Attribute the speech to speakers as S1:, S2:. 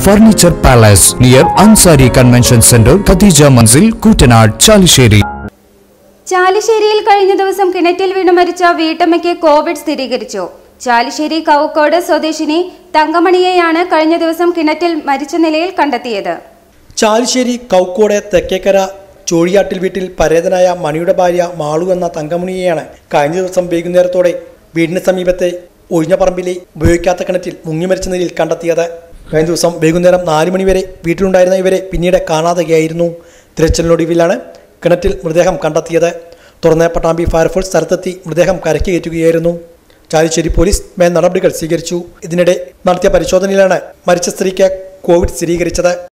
S1: furniture palace near Ansari convention centre Khadeeja Manzil Koottanad Chalissery
S2: ചാലിശ്ശേരിയിൽ കഴിഞ്ഞ ദിവസം കിണറ്റിൽ വീണ് മരിച്ച വീട്ടമ്മയ്ക്ക് കോവിഡ് സ്ഥിരീകരിച്ചു ചാലിശ്ശേരി കവുക്കോട് സ്വദേശിനി തങ്കമണിയെയാണ് കഴിഞ്ഞ ദിവസം കിണറ്റിൽ മരിച്ച നിലയിൽ കണ്ടെത്തിയത്
S3: ചാലിശ്ശേരി കൗക്കോട് തെക്കേക്കര ചോഴിയാട്ടിൽ വീട്ടിൽ പരേതനായ മണിയുടെ ഭാര്യ മാളു എന്ന തങ്കമണിയെയാണ് കഴിഞ്ഞ ദിവസം വൈകുന്നേരത്തോടെ വീടിന് സമീപത്തെ ഒഴിഞ്ഞ പറമ്പിലെ ഉപയോഗിക്കാത്ത കിണറ്റിൽ മുങ്ങി മരിച്ച നിലയിൽ കണ്ടെത്തിയത് കഴിഞ്ഞ ദിവസം വൈകുന്നേരം നാല് മണിവരെ വീട്ടിലുണ്ടായിരുന്ന ഇവരെ പിന്നീട് കാണാതെയായിരുന്നു തിരച്ചിലിനൊടുവിലാണ് കിണറ്റിൽ മൃതദേഹം കണ്ടെത്തിയത് തുറന്ന പട്ടാമ്പി ഫയർഫോഴ്സ് സ്ഥലത്തെത്തി മൃതദേഹം കരയ്ക്ക് കയറ്റുകയായിരുന്നു ചാലിശ്ശേരി പോലീസ് മേൽ നടപടികൾ സ്വീകരിച്ചു ഇതിനിടെ നടത്തിയ പരിശോധനയിലാണ് മരിച്ച സ്ത്രീക്ക് കോവിഡ് സ്ഥിരീകരിച്ചത്